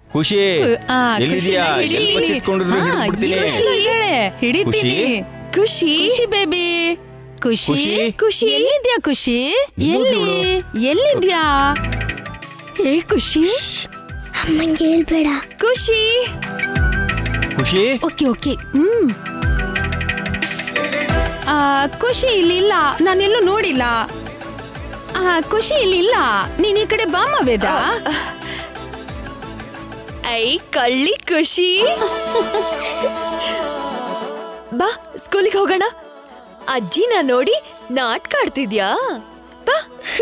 ಖುಷಿ ಆ, ಎಲ್ಲಿದ್ಯಾ ಖುಷಿನ ಎಲ್ಲಿ ಹಿಡೀಲಿ. ಬಚ್ಚಿಟ್ಕೊಂಡಿದ್ರು ಹಾ, ಹಿಡ್ಬಿಡ್ತೀನಿ ಇಲ್ಲೇ ಇದ್ದಾಳೆ. ಹಿಡಿತೀನಿ ಖುಷಿ ಖುಷಿ ಬೇಬಿ ಖುಷಿ ಖುಷಿ? ಖುಷಿ? ಎಲ್ಲಿದ್ಯಾ ಖುಷಿ ಇಲ್ಲೋದ್ಲು ಎಲ್ಲಿ ಎಲ್ಲಿದ್ಯಾ ಏ ಖುಷಿ ಅಮ್ಮಂಗೆ ಹೇಳ್ಬೇಡ ಖುಷಿ ಖುಷಿ ಓಕೆ ಓಕೆ ಹ್ಮ್ ಆ, ಖುಷಿ ಇಲ್ಲಿ ಇಲ್ಲ ನಾನೆಲ್ಲೂ ನೋಡಿಲ್ಲ ಆ, ಖುಷಿ ಇಲ್ಲಿ ಇಲ್ಲ ನೀನ್ ಈ ಕಡೆ ಬಾಮ ವೇದ ಐ ಕಳ್ಳಿ ಖುಷಿ ಬಾ ಸ್ಕೂಲಿಗೆ ಹೋಗೋಣ ಅಜ್ಜಿನ ನೋಡಿ ನಾಟಕ ಆಡ್ತಿದ್ಯಾ ಬಾ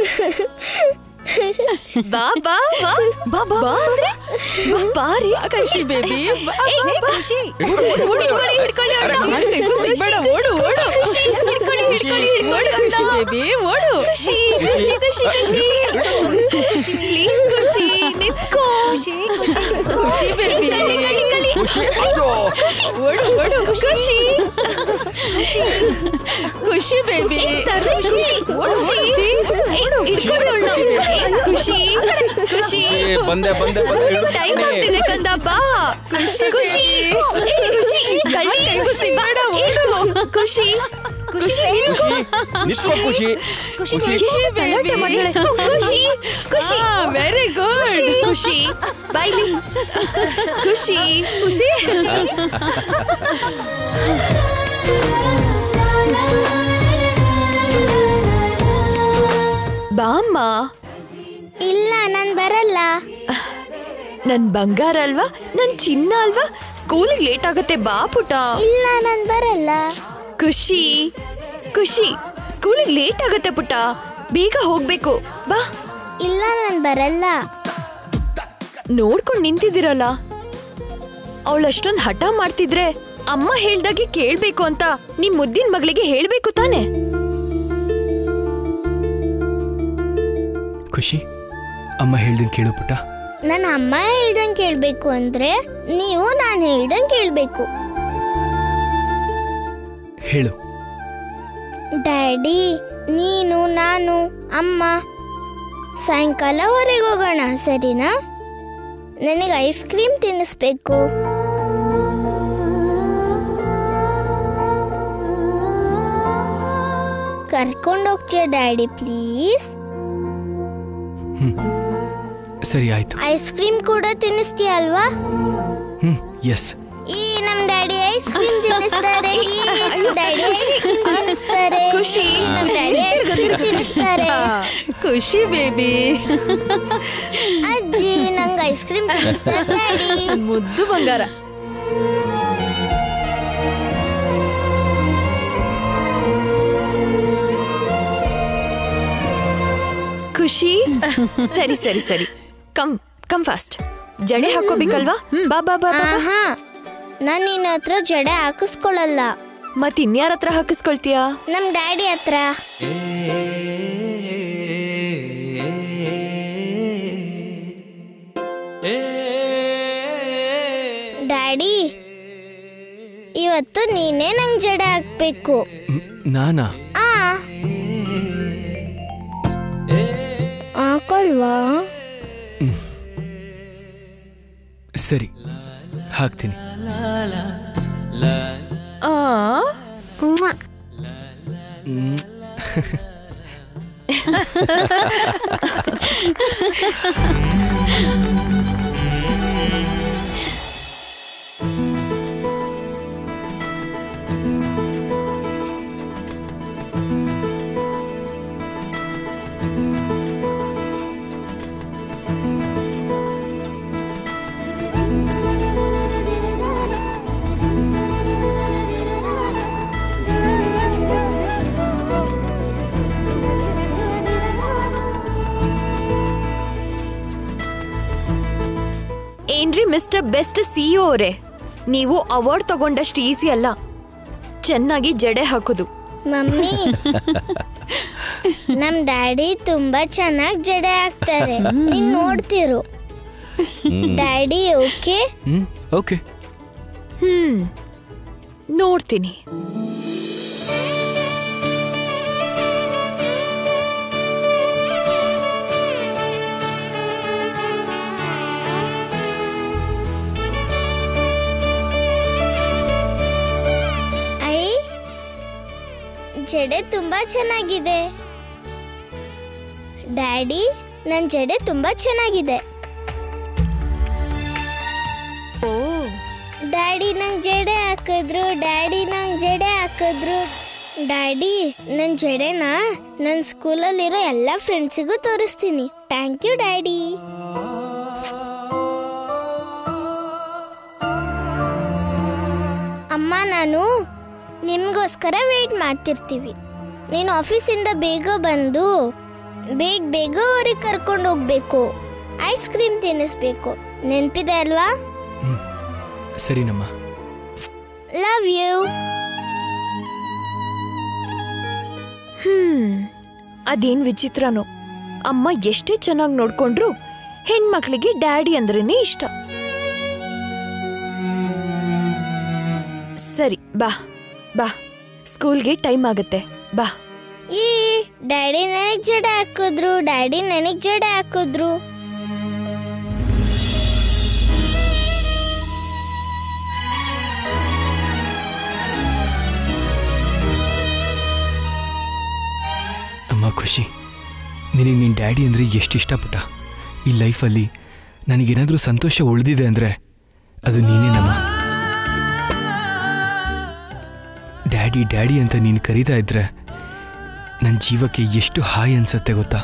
ಬಾ ಬಾ ಬಾ ಬಾ ಬಾ ಬಾ ಅಂದ್ರೆ ಬಾ, ಬಾರಿ ಖುಷಿ ಬೇಬಿ ಹಿಡ್ಕೊಳ್ಳಿ ಹಿಡ್ಕೊಳ್ಳಿ ಅಣ್ಣ. ಸಿಗ್ಬೇಡ ಓಡು ಓಡು ಖುಷಿ, ಹಿಡ್ಕೊಳ್ಳಿ ಹಿಡ್ಕೊಳ್ಳಿ ಹಿಡ್ಕೊಳ್ಳಿ ಖುಷಿ ಅಣ್ಣ. ಬೇಬಿ ಓಡು ಖುಷಿ ಖುಷಿ ಖುಷಿ ಖುಷಿ ಪ್ಲೀಸ್ ಖುಷಿ ನಿತ್ಕೋ ಖುಷಿ ಬೇಬಿ ಕಳಿ ಕಳಿ ಕಳಿ ಖುಷಿ ಅಯ್ಯೋ ಓಡು ಓಡು ಖುಷಿ ಖುಷಿ ಬೇಬಿ ತರ್ಲೆ ಖುಷಿ ಖುಷಿ ಹಿಡ್ಕೊಳ್ಳಿ ಅಣ್ಣ. ಖುಷಿ ಖುಷಿ ಏ, ಬಂದೆ ಬಂದೆ ಬಂದೆ ಟೈಮ್ ಹಿಡ್ಬಿಡ್ತೀನಿ. ಆಗ್ತಿದೆ ಕಂದ ಬಾ ಖುಷಿ ಖುಷಿ ಏ, ಖುಷಿ ಕಳ್ಳಿ ಖುಷಿ ಬಾ ಏ, ಖುಷಿ ಖುಷಿ ಖುಷಿ ನಿತ್ಕೋ ಖುಷಿ ಖುಷಿ ಖುಷಿ ಗಲಾಟೆ ಮಾಡ್ತಾಳೆ. ಖುಷಿ ಖುಷಿ ವೆರಿ ಗುಡ್ ಖುಷಿ ಬಾಯ್ಲಿ ಖುಷಿ ಖುಷಿ ಬಾಮ್ಮ ಇಲ್ಲ ನಾನ್ ಬರಲ್ಲ ನನ್ ಬಂಗಾರ ಅಲ್ವಾ ನನ್ ಚಿನ್ನ ಅಲ್ವಾ ಸ್ಕೂಲಿಗೆ ಲೇಟ್ ಆಗತ್ತೆ ಬಾ ಪುಟ ಇಲ್ಲ ನಾನ್ ಬರಲ್ಲ ಖುಷಿ ಖುಷಿ ಸ್ಕೂಲಿಗೆ ಲೇಟ್ ಆಗತ್ತೆ ಪುಟ ಬೇಗ ಹೋಗ್ಬೇಕು ಬಾ ಇಲ್ಲ ನಾನ್ ಬರಲ್ಲ ನೋಡ್ಕೊಂಡ್ ನಿಂತಿದ್ದೀರಲ್ಲ ಅವಳಷ್ಟೊಂದ್ ಹಠ ಮಾಡ್ತಿದ್ರೆ ಅಮ್ಮ ಹೇಳ್ದಾಗೆ ಕೇಳ್ಬೇಕು ಅಂತ ನಿಮ್ ಮುದ್ದಿನ ಮಗಳಿಗೆ ಹೇಳ್ಬೇಕು ತಾನೆ ಖುಷಿ ಅಮ್ಮ ಹೇಳ್ದಂಗೆ ಕೇಳು ಪುಟ್ಟ ನನ್ನ ಅಮ್ಮ ಹೇಳ್ದಂಗ್ ಕೇಳ್ಬೇಕು ಅಂದ್ರೆ ನೀವು ನಾನ್ ಹೇಳ್ದಂಗ್ ಕೇಳ್ಬೇಕು ಹೇಳು ಡ್ಯಾಡಿ ನೀನು ನಾನು ಅಮ್ಮ ಸಾಯಂಕಾಲ ಹೊರಗೆ ಹೋಗೋಣ ಸರಿನಾ ನನಗೆ ಐಸ್ ಕ್ರೀಮ್ ತಿನ್ನಿಸ್ಬೇಕು ಕರ್ಕೊಂಡು ಹೋಗ್ತೀಯ ಡ್ಯಾಡಿ ಪ್ಲೀಸ್ ಸರಿ ಆಯ್ತು ಐಸ್ ಕ್ರೀಮ್ ಕೂಡ ತಿನ್ನಿಸ್ತೀಯ ಅಲ್ವಾ ಹ್ಮ್ ಎಸ್ ಈ ನಮ್ ಡ್ಯಾಡಿ ಐಸ್ ಕ್ರೀಮ್ ತಿನ್ನಿಸ್ತಾರೆ ಈ ಡ್ಯಾಡಿ ಐಸ್ ಕ್ರೀಮ್ ತಿನ್ನಿಸ್ತಾರೆ ಖುಷಿ ನಮ್ ಡ್ಯಾಡಿ ಐಸ್ ಕ್ರೀಮ್ ತಿನ್ನಿಸ್ತಾರೆ ಖುಷಿ ಬೇಬಿ ಅಜ್ಜಿ ನಂಗೆ ಐಸ್ ಕ್ರೀಮ್ ತಿನ್ನಿಸ್ತಾರೆ ಡ್ಯಾಡಿ ಮುದ್ದು ಬಂಗಾರ ಖುಷಿ ಸರಿ ಸರಿ ಸರಿ ಕಮ್ ಕಮ್ ಫಾಸ್ಟ್ ಜಡೆ ಹಾಕೋಬೇಕಲ್ವಾ ಬಾ ಬಾ ಬಾ ಬಾ ಬಾ. ಆಹಾ ನಾನು ನಿನ್ನ ಹತ್ರ ಜಡೆ ಹಾಕಿಸ್ಕೊಳಲ್ಲ ಮತ್ ಇನ್ಯಾರ ಹತ್ರ ಹಾಕಿಸ್ಕೊಳ್ತೀಯಾ ನಮ್ ಡ್ಯಾಡಿ ಹತ್ರ ಡ್ಯಾಡಿ ಇವತ್ತು ನೀನೇ ನಂಗ್ ಜಡೆ ಹಾಕ್ಬೇಕು ಮ್, ನಾನಾ ಆ ಹಾಕೊಲ್ವಾ ಸರಿ ಹಾಕ್ತೀನಿ ಆ ಉವ್ವ. ಮ್, ಏನ್ರಿ ಮಿಸ್ಟರ್ ಬೆಸ್ಟ್ ಸಿಇಒ ಅವರೇ ನೀವು ಅವಾರ್ಡ್ ತಗೊಂಡಷ್ಟು ಈಸಿ ಅಲ್ಲ ಚೆನ್ನಾಗಿ ಜಡೆ ಹಾಕೋದು ಮಮ್ಮಿ ನಮ್ ಡ್ಯಾಡಿ ತುಂಬಾ ಚೆನ್ನಾಗ್ ಜಡೆ ಹಾಕ್ತಾರೆ ನೀನ್ ನೋಡ್ತಿರು daddy okay hmm okay hmm ನೋಡ್ತೀನಿ ಜಡೆ ತುಂಬಾ ಚೆನ್ನಾಗಿದೆ ಡ್ಯಾಡಿ ನನ್ ಜಡೆ ತುಂಬಾ ಚೆನ್ನಾಗಿದೆ ಓ ಡ್ಯಾಡಿ ನಂಗ್ ಜಡೆ ಹಾಕಿದ್ರು ಡ್ಯಾಡಿ ನಂಗ್ ಜಡೆ ಹಾಕಿದ್ರು ಡ್ಯಾಡಿ ನನ್ ಜಡೆನ ನನ್ ಸ್ಕೂಲಲ್ಲಿರೋ ಎಲ್ಲ ಫ್ರೆಂಡ್ಸಿಗೂ ತೋರಿಸ್ತೀನಿ ಥ್ಯಾಂಕ್ ಯು ಡ್ಯಾಡಿ ಅಮ್ಮ ನಾನು ನಿಮ್ಗೋಸ್ಕರ ವೇಟ್ ಮಾಡ್ತಿರ್ತೀವಿ ನೀನು ಆಫೀಸಿಂದ ಬೇಗ ಬಂದು ಬೇಗ ಬೇಗ ಊರಿಗೆ ಕರ್ಕೊಂಡು ಹೋಗ್ಬೇಕು ಐಸ್ ಕ್ರೀಮ್ ತಿನ್ನಿಸ್ಬೇಕು ನೆನ್ಪಿದೆ ಅಲ್ವಾ ಸರಿನಮ್ಮ ಲವ್ ಯು ಹ್ಮ್ ಅದೇನ್ ವಿಚಿತ್ರನೋ ಅಮ್ಮ ಎಷ್ಟೇ ಚೆನ್ನಾಗಿ ನೋಡ್ಕೊಂಡ್ರು ಹೆಣ್ಮಕ್ಳಿಗೆ ಡ್ಯಾಡಿ ಅಂದ್ರೇನೆ ಇಷ್ಟ ಸರಿ ಬಾ ಬಾ ಸ್ಕೂಲ್ಗೆ ಟೈಮ್ ಆಗತ್ತೆ ಬಾ ಈ ಡ್ಯಾಡಿ ನನಗ್ ಜಡೆ ಹಾಕಿದ್ರು ಡ್ಯಾಡಿ ನನಗ್ ಜಡೆ ಹಾಕಿದ್ರು ಅಮ್ಮ ಖುಷಿ ನಿನಗೆ ನಿನ್ನ ಡ್ಯಾಡಿ ಅಂದರೆ ಎಷ್ಟು ಇಷ್ಟಪಟ್ಟ ಈ ಲೈಫಲ್ಲಿ ನನಗೇನಾದರೂ ಸಂತೋಷ ಉಳಿದಿದೆ ಅಂದರೆ ಅದು ನೀನೇನಮ್ಮ ಡ್ಯಾಡಿ ಡ್ಯಾಡಿ ಅಂತ ನೀನು ಕರೀತಾ ಇದ್ರೆ ನನ್ನ ಜೀವಕ್ಕೆ ಎಷ್ಟು ಹಾಯ್ ಅನ್ಸತ್ತೆ ಗೊತ್ತಾ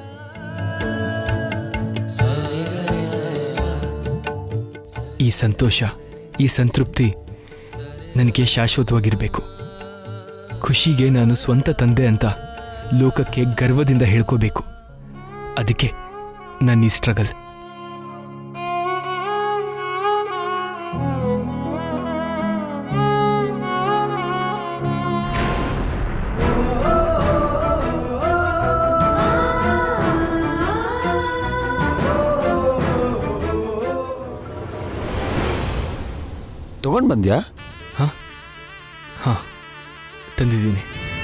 ಈ ಸಂತೋಷ ಈ ಸಂತೃಪ್ತಿ ನನಗೆ ಶಾಶ್ವತವಾಗಿರಬೇಕು ಖುಷಿಗೆ ನಾನು ಸ್ವಂತ ತಂದೆ ಅಂತ ಲೋಕಕ್ಕೆ ಗರ್ವದಿಂದ ಹೇಳ್ಕೋಬೇಕು ಅದಕ್ಕೆ ನನ್ನ ಈ ಸ್ಟ್ರಗಲ್ ತಗೊಂಡ್ ಬಂದ್ಯಾ ಹಾಂ ತಂದಿದ್ದೀನಿ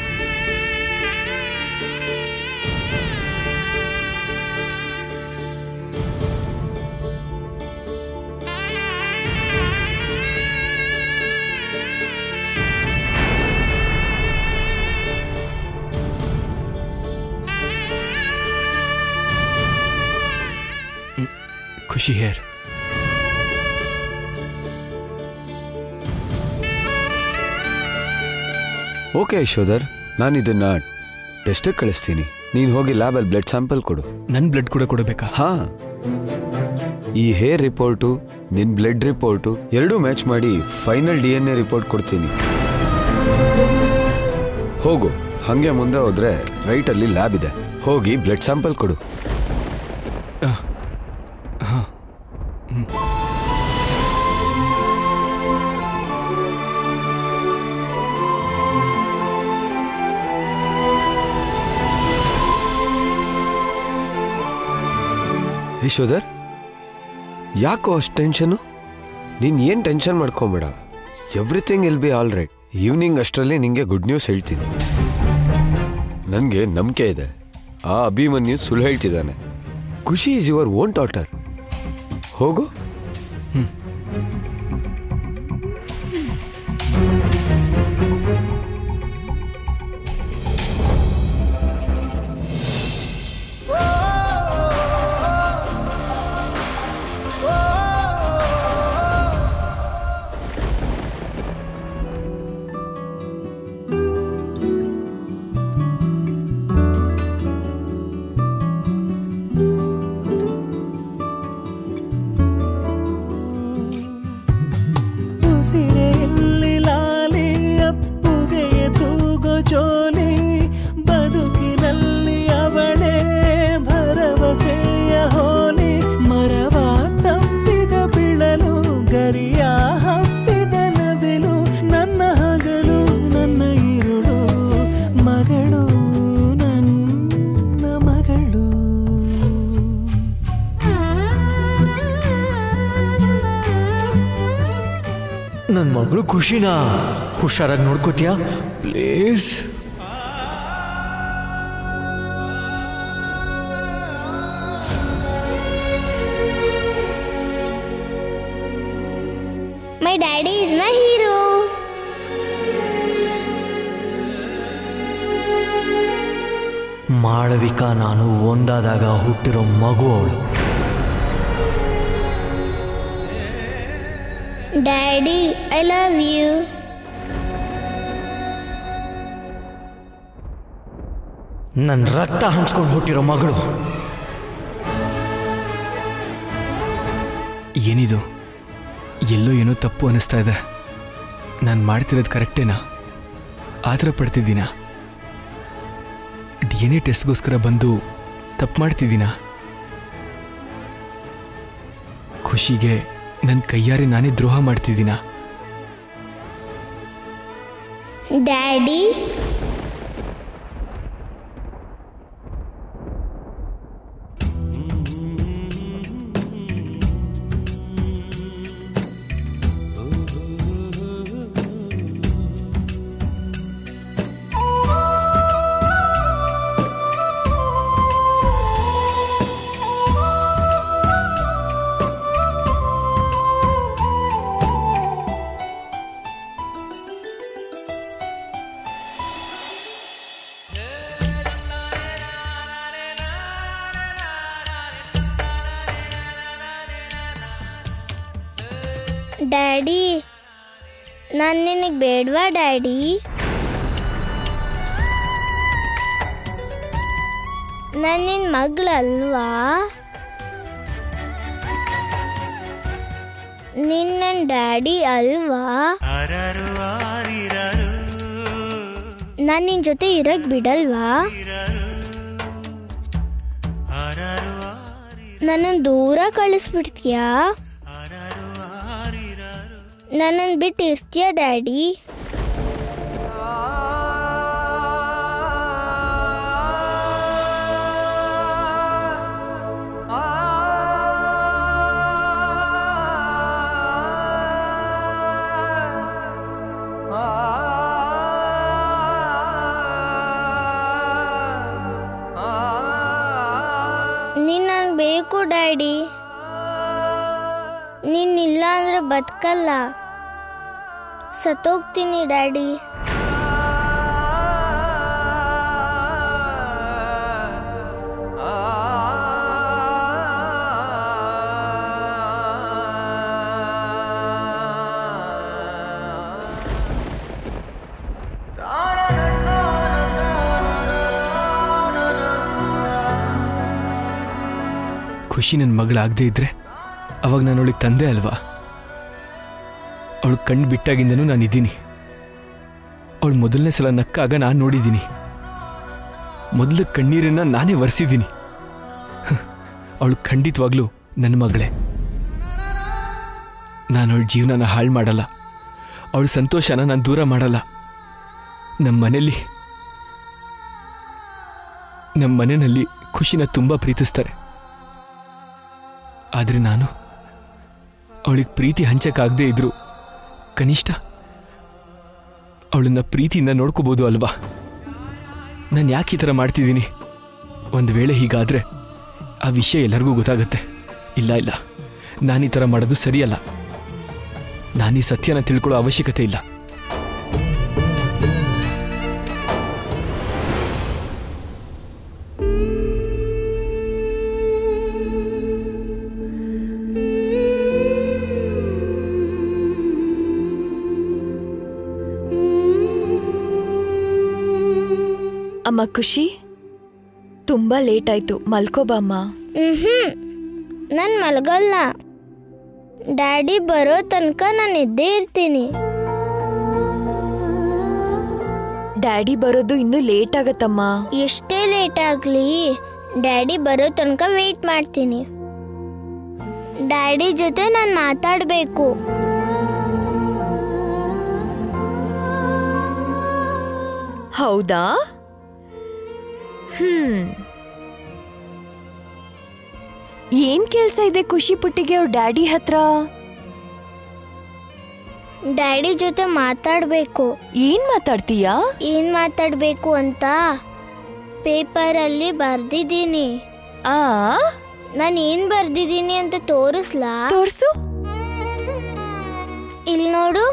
ಹ್ಮ್. ಖುಷಿ ಹೇರ್ ಓಕೆ ಯಶೋಧರ್ ನಾನು ಇದನ್ನ ಟೆಸ್ಟಿಗೆ ಕಳಿಸ್ತೀನಿ ನೀನು ಹೋಗಿ ಲ್ಯಾಬಲ್ಲಿ ಬ್ಲಡ್ ಸ್ಯಾಂಪಲ್ ಕೊಡು ನನ್ನ ಬ್ಲಡ್ ಕೂಡ ಕೊಡಬೇಕಾ ಹಾ ಈ ಹೇರ್ ರಿಪೋರ್ಟು ನಿನ್ ಬ್ಲಡ್ ರಿಪೋರ್ಟು ಎರಡೂ ಮ್ಯಾಚ್ ಮಾಡಿ final D N A report ಕೊಡ್ತೀನಿ ಹೋಗು ಹಂಗೆ ಮುಂದೆ ಹೋದ್ರೆ ರೈಟ್ ಅಲ್ಲಿ ಲ್ಯಾಬ್ ಇದೆ ಹೋಗಿ ಬ್ಲಡ್ ಸ್ಯಾಂಪಲ್ ಕೊಡು ಯಶೋಧರ್ ಯಾಕೋ ಅಷ್ಟು ಟೆನ್ಷನು ನೀನು ಏನು ಟೆನ್ಷನ್ ಮಾಡ್ಕೊಂಬೇಡ everything will be all right evening ಅಷ್ಟರಲ್ಲಿ ನಿಂಗೆ ಗುಡ್ ನ್ಯೂಸ್ ಹೇಳ್ತೀನಿ ನನಗೆ ನಂಬಿಕೆ ಇದೆ ಆ ಅಭಿಮನ್ಯು ಸುಳ್ಳು ಹೇಳ್ತಿದ್ದಾನೆ ಖುಷಿ ಈಸ್ ಯುವರ್ ಓನ್ ಡಾಟರ್ ಹೋಗು ಉಸಿರೆಯಲ್ಲಿ ಲಾಲಿ ಅಪ್ಪುಗೆಯ ತೂಗೋ ಜೋಲಿ ಬದುಕಿನಲ್ಲಿ ಅವಳೇ ಭರವಸೆಯ ಹೋಲಿ ಮರವ ತಪ್ಪಿದ ಬಿಳಲು ಗರಿಯ ಹಪ್ಪಿದ ನವಿಲು ನನ್ನ ಹಗಲು ನನ್ನ ಇರುಳು ಮಗಳು ನನ್ನ ಮಗಳು ನನ್ನ ಮಗಳು ಖುಷಿನಾ ಹುಷಾರಾಗಿ ನೋಡ್ಕೋತೀಯಾ please my daddy is my hero Malavika ನಾನು ಒಂದಾದಾಗ ಹುಟ್ಟಿರೋ ಮಗು ಅವಳು ಡ್ಯಾಡಿ ಐ ಲವ್ ಯು ನನ್ನ ರಕ್ತ ಹಂಚ್ಕೊಂಡು ಹುಟ್ಟಿರೋ ಮಗಳು ಏನಿದು ಎಲ್ಲೋ ಏನೋ ತಪ್ಪು ಅನಿಸ್ತಾ ಇದೆ ನಾನು ಮಾಡ್ತಿರೋದು ಕರೆಕ್ಟೇನಾ ಆ ಥರ ಪಡ್ತಿದ್ದೀನಾ ಡಿ ಎನ್ ಎ ಟೆಸ್ಟ್ಗೋಸ್ಕರ ಬಂದು ತಪ್ಪು ಮಾಡ್ತಿದ್ದೀನಾ ಖುಷಿಗೆ ನನ್ನ ಕೈಯಾರೆ ನಾನೇ ದ್ರೋಹ ಮಾಡ್ತಿದ್ದೀನಾ ಡ್ಯಾಡಿ ಡ್ಯಾಡಿ ನಾನು ನಿನಗೆ ಬೇಡವಾ ಡ್ಯಾಡಿ ನಾನು ನಿನ್ನ ಮಗಳಲ್ವಾ ನಿನ್ನ ನನ್ನ ಡ್ಯಾಡಿ ಅಲ್ವಾ ನಾನು ನಿನ್ನ ಜೊತೆ ಇರಕ್ ಬಿಡಲ್ವಾ ನನ್ನನ್ನು ದೂರ ಕಳಿಸ್ಬಿಡ್ತೀಯಾ ನನ್ನನ್ನು ಬಿಟ್ಟು ಇರ್ತೀಯಾ ಡ್ಯಾಡಿ ನೀನ್ ನನ್ ಬೇಕು ಡ್ಯಾಡಿ ನೀನ್ ಇಲ್ಲ ಅಂದ್ರೆ ಬದುಕಲ್ಲ ಸತ್ತೋಗ್ತೀನಿ ಡ್ಯಾಡಿ ಖುಷಿ ನನ್ನ ಮಗಳಾಗದೇ ಇದ್ರೆ ಅವಾಗ ನಾನು ಅವಳಿಗೆ ತಂದೆ ಅಲ್ವಾ ಅವಳು ಕಣ್ಣು ಬಿಟ್ಟಾಗಿಂದನೂ ನಾನು ಇದ್ದೀನಿ ಅವಳು ಮೊದಲನೇ ಸಲ ನಕ್ಕಾಗ ನಾನು ನೋಡಿದ್ದೀನಿ ಮೊದಲ ಕಣ್ಣೀರನ್ನ ನಾನೇ ಒರೆಸಿದ್ದೀನಿ ಅವಳು ಖಂಡಿತವಾಗ್ಲೂ ನನ್ನ ಮಗಳೇ ನಾನು ಅವಳ ಜೀವನನ ಹಾಳು ಮಾಡಲ್ಲ ಅವಳ ಸಂತೋಷನ ನಾನು ದೂರ ಮಾಡಲ್ಲ ನಮ್ಮ ಮನೆಯಲ್ಲಿ ನಮ್ಮ ಮನೆಯಲ್ಲಿ ಖುಷಿನ ತುಂಬ ಪ್ರೀತಿಸ್ತಾರೆ ಆದರೆ ನಾನು ಅವಳಿಗೆ ಪ್ರೀತಿ ಹಂಚಕ್ಕಾಗದೇ ಇದ್ರು ಕನಿಷ್ಠ ಅವಳನ್ನ ಪ್ರೀತಿಯಿಂದ ನೋಡ್ಕೋಬೋದು ಅಲ್ವಾ ನಾನು ಯಾಕೆ ಈ ಥರ ಮಾಡ್ತಿದ್ದೀನಿ ಒಂದು ವೇಳೆ ಹೀಗಾದರೆ ಆ ವಿಷಯ ಎಲ್ಲರಿಗೂ ಗೊತ್ತಾಗತ್ತೆ ಇಲ್ಲ ಇಲ್ಲ ನಾನು ಈ ಥರ ಮಾಡೋದು ಸರಿಯಲ್ಲ ನಾನು ಈ ಸತ್ಯನ ತಿಳ್ಕೊಳ್ಳೋ ಅವಶ್ಯಕತೆ ಇಲ್ಲ ಅಮ್ಮ ಖುಷಿ ತುಂಬಾ ಲೇಟ್ ಆಯ್ತು ಮಲ್ಕೋಬಮ್ಮ ಹ್ಮ್ ನಾನು ಮಲಗಲ್ಲ ಡ್ಯಾಡಿ ಬರೋ ತನಕ ನಾನು ಎದ್ದೇ ಇರ್ತೀನಿ ಡ್ಯಾಡಿ ಬರೋದು ಇನ್ನೂ ಲೇಟ್ ಆಗತ್ತಮ್ಮ ಎಷ್ಟೇ ಲೇಟ್ ಆಗಲಿ ಡ್ಯಾಡಿ ಬರೋ ತನಕ ವೇಟ್ ಮಾಡ್ತೀನಿ ಡ್ಯಾಡಿ ಜೊತೆ ನಾನು ಮಾತಾಡಬೇಕು ಹೌದಾ ಹ್ಮ್ ಏನ್ ಕೆಲ್ಸ ಇದೆ ಖುಷಿ ಪುಟ್ಟಿಗೆ ಅವ್ರ ಡ್ಯಾಡಿ ಹತ್ರ ಡ್ಯಾಡಿ ಜೊತೆ ಮಾತಾಡಬೇಕು ಏನ್ ಮಾತಾಡ್ತೀಯಾ ಏನ್ ಮಾತಾಡಬೇಕು ಅಂತ ಪೇಪರಲ್ಲಿ ಬರ್ದಿದ್ದೀನಿ ಆ ನಾನು ಏನ್ ಬರ್ದಿದ್ದೀನಿ ಅಂತ ತೋರಿಸ್ಲಾ ತೋರ್ಸು ಇಲ್ಲಿ ನೋಡು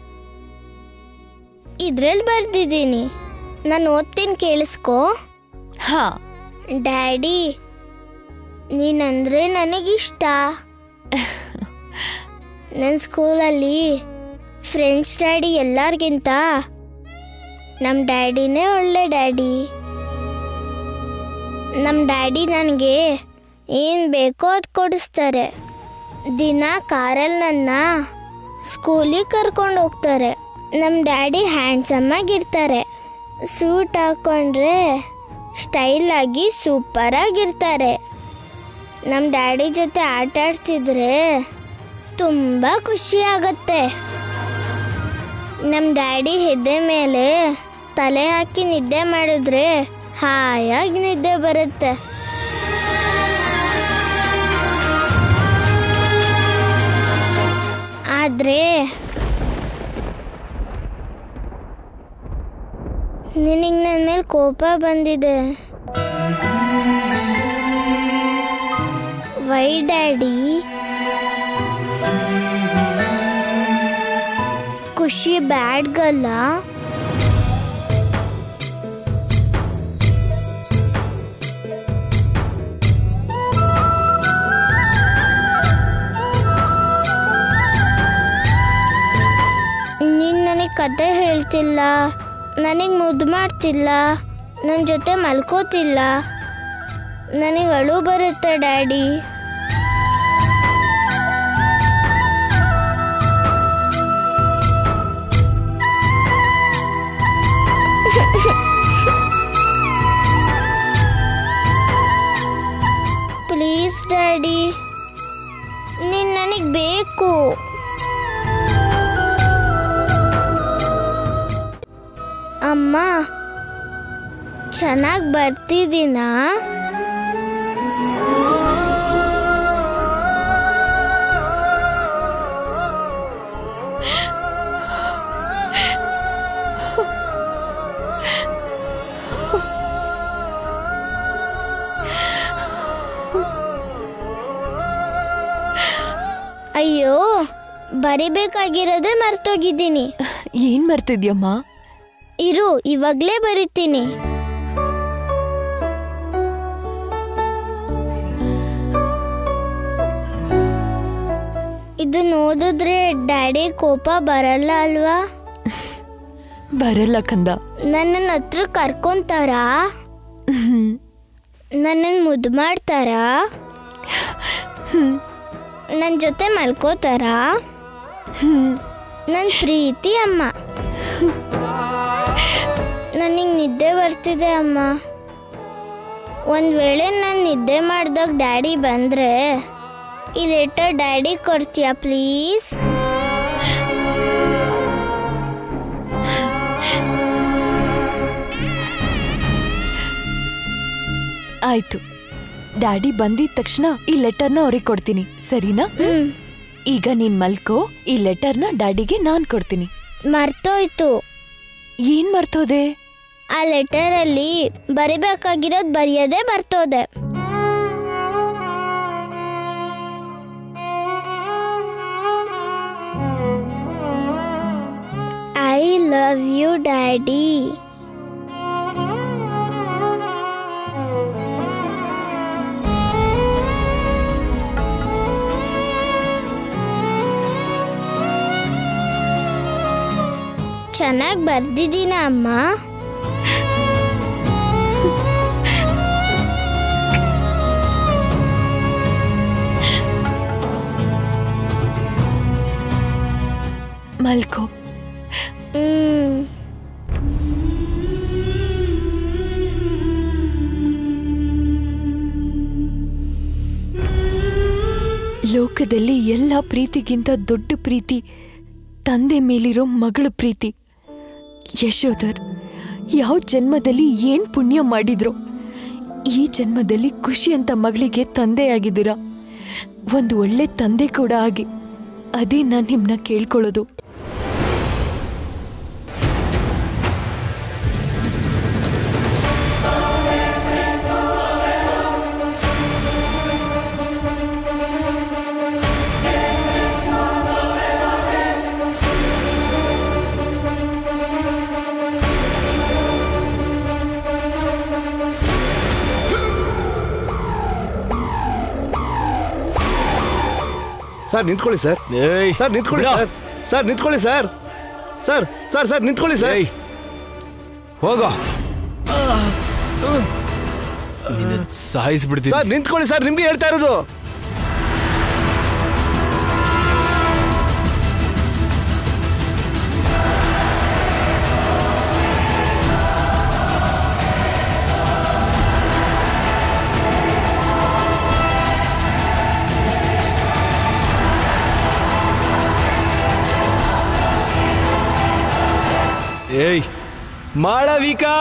ಇದ್ರಲ್ಲಿ ಬರ್ದಿದ್ದೀನಿ ನಾನು ಓದ್ತೀನಿ ಕೇಳಿಸ್ಕೊ ಹಾ ಡ್ಯಾಡಿ ನೀನಂದ್ರೆ ನನಗಿಷ್ಟ ನನ್ನ ಸ್ಕೂಲಲ್ಲಿ ಫ್ರೆಂಡ್ಸ್ ಡ್ಯಾಡಿ ಎಲ್ಲರಿಗಿಂತ ನಮ್ಮ ಡ್ಯಾಡಿನೇ ಒಳ್ಳೆ ಡ್ಯಾಡಿ ನಮ್ಮ ಡ್ಯಾಡಿ ನನಗೆ ಏನು ಬೇಕೋ ಅದು ಕೊಡಿಸ್ತಾರೆ ದಿನ ಕಾರಲ್ಲಿ ನನ್ನ ಸ್ಕೂಲಿಗೆ ಕರ್ಕೊಂಡು ಹೋಗ್ತಾರೆ ನಮ್ಮ ಡ್ಯಾಡಿ ಹ್ಯಾಂಡ್ಸಮ್ ಆಗಿರ್ತಾರೆ ಸೂಟ್ ಹಾಕೊಂಡ್ರೆ ಸ್ಟೈಲ್ ಆಗಿ ಸೂಪರ್ ಆಗಿರ್ತಾರೆ ನಮ್ಮ ಡ್ಯಾಡಿ ಜೊತೆ ಆಟ ಆಡ್ತಿದ್ರೆ ತುಂಬ ಖುಷಿ ಆಗತ್ತೆ ನಮ್ಮ ಡ್ಯಾಡಿ ಹೆದ್ದೆ ಮೇಲೆ ತಲೆ ಹಾಕಿ ನಿದ್ದೆ ಮಾಡಿದ್ರೆ ಹಾಯಾಗಿ ನಿದ್ದೆ ಬರುತ್ತೆ ಆದ್ರೆ ನಿನಗೆ ನನ್ನ ಮೇಲೆ ಕೋಪ ಬಂದಿದೆ ವೈ ಡ್ಯಾಡಿ ಖುಷಿ ಬ್ಯಾಡ್ ಗಲ್ಲ ನೀನು ನನಗೆ ಕತೆ ಹೇಳ್ತಿಲ್ಲ ನನಗೆ ಮುದ್ದು ಮಾಡ್ತಿಲ್ಲ ನನ್ನ ಜೊತೆ ಮಲ್ಕೋತಿಲ್ಲ ನನಗೆ ಅಳು ಬರುತ್ತೆ ಡ್ಯಾಡಿ ಪ್ಲೀಸ್ ಡ್ಯಾಡಿ ನೀನು ನನಗೆ ಬೇಕು ಅಮ್ಮ ಚೆನ್ನಾಗಿ ಬರ್ತಿದ್ದೀನಾ ಅಯ್ಯೋ ಬರಿಬೇಕಾಗಿರೋದೇ ಮರ್ತೋಗಿದ್ದೀನಿ ಏನ್ ಮರ್ತಿದ್ಯಮ್ಮ ಇರು ಇವಾಗ್ಲೇ ಬರಿತೀನಿ ಇದನ್ನ ಓದಿದ್ರೆ ಡ್ಯಾಡಿ ಕೋಪ ಬರಲ್ಲ ಅಲ್ವಾ ಬರಲ್ಲ ಕಂದ ನನ್ನನ್ನ ಹತ್ರ ಕರ್ಕೊಂತಾರಾ ನನ್ನನ್ನು ಮುದ್ದು ಮಾಡ್ತಾರಾ ನನ್ನ ಜೊತೆ ಮಲ್ಕೋತಾರಾ ನನ್ನ ಪ್ರೀತಿ ಅಮ್ಮ ನನಗೆ ನಿದ್ದೆ ಬರ್ತಿದೆ ಅಮ್ಮ ಒಂದು ವೇಳೆ ನಾನು ನಿದ್ದೆ ಮಾಡ್ದಾಗ ಡ್ಯಾಡಿ ಬಂದರೆ ಈ ಲೆಟರ್ ಡ್ಯಾಡಿ ಕೊಡ್ತೀಯಾ ಪ್ಲೀಸ್ ಆಯ್ತು ಡ್ಯಾಡಿ ಬಂದಿದ ತಕ್ಷಣ ಈ ಲೆಟರ್ನ ಅವ್ರಿಗೆ ಕೊಡ್ತೀನಿ ಸರಿನಾ ಈಗ ನೀನ್ ಮಲ್ಕೋ ಈ ಲೆಟರ್ನ ಡ್ಯಾಡಿಗೆ ನಾನ್ ಕೊಡ್ತೀನಿ ಮರ್ತೋಯ್ತು ಏನ್ ಮರ್ತೋದೆ ಆ ಲೆಟರಲ್ಲಿ ಬರಿಬೇಕಾಗಿರೋದು ಬರೆಯೋದೇ ಮರ್ತೋದೆ ಐ ಲವ್ ಯು ಡ್ಯಾಡಿ ಚೆನ್ನಾಗಿ ಬರ್ದಿದ್ದೀನ ಅಮ್ಮ ಮಲ್ಕೋ ಹ್ಮ್ ಲೋಕದಲ್ಲಿ ಎಲ್ಲ ಪ್ರೀತಿಗಿಂತ ದೊಡ್ಡ ಪ್ರೀತಿ ತಂದೆ ಮೇಲಿರೋ ಮಗಳ ಪ್ರೀತಿ ಯಶೋಧರ್ ಯಾವ ಜನ್ಮದಲ್ಲಿ ಏನ್ ಪುಣ್ಯ ಮಾಡಿದ್ರು ಈ ಜನ್ಮದಲ್ಲಿ ಖುಷಿ ಅಂತ ಮಗಳಿಗೆ ತಂದೆಯಾಗಿದ್ದೀರಾ ಒಂದು ಒಳ್ಳೆ ತಂದೆ ಕೂಡ ಆಗಿ ಅದೇ ನಾನು ನಿಮ್ಮನ್ನ ಕೇಳ್ಕೊಳ್ಳೋದು ಸರ್ ನಿಂತ್ಕೊಳ್ಳಿ ಸರ್ ಏಯ್ ಸರ್ ನಿಂತ್ಕೊಳ್ಳಿ ಬಿಡ. ಸರ್ ಸರ್ ನಿಂತ್ಕೊಳ್ಳಿ ಸರ್ ಸರ್ ಸರ್ ಸರ್ ನಿಂತ್ಕೊಳ್ಳಿ ಸರ್ ಏಯ್ ಹೋಗೋ ನಿನ್ನ ಸಾಯಿಸ್ಬಿಡ್ತೀನಿ ಸರ್ ನಿಂತ್ಕೊಳ್ಳಿ ಸರ್ ನಿಮ್ಗೆ ಹೇಳ್ತಾ ಇರೋದು ಏಯ್ ಮಾಳವಿಕಾ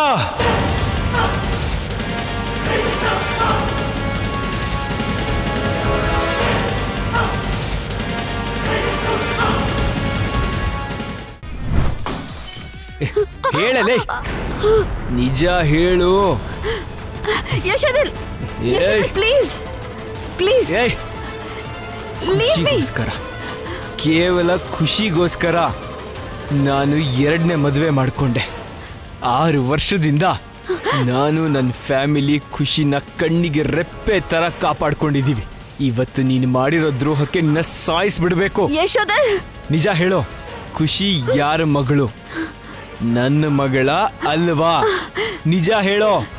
ಹೇಳಲೇ ನಿಜ ಹೇಳು ಯಶೋಧರ್ ಏಯ್ ಪ್ಲೀಸ್ ಪ್ಲೀಸ್ ಏಯ್ ಲೀವ್ ಮೀ ಖುಷಿಗೋಸ್ಕರ ಕೇವಲ ಖುಷಿಗೋಸ್ಕರ ನಾನು ಎರಡನೇ ಮದುವೆ ಮಾಡಿಕೊಂಡೆ ಆರು ವರ್ಷದಿಂದ ನಾನು ನನ್ನ ಫ್ಯಾಮಿಲಿ ಖುಷಿನ ಕಣ್ಣಿಗೆ ರೆಪ್ಪೆ ತರ ಕಾಪಾಡ್ಕೊಂಡಿದ್ದೀವಿ ಇವತ್ತು ನೀನು ಮಾಡಿರೋ ದ್ರೋಹಕ್ಕೆ ನಿನ್ನ ಸಾಯಿಸ್ಬಿಡ್ಬೇಕು ಯಶೋಧರ್ ನಿಜ ಹೇಳೋ ಖುಷಿ ಯಾರ ಮಗಳು ನನ್ನ ಮಗಳ ಅಲ್ವಾ ನಿಜ ಹೇಳೋ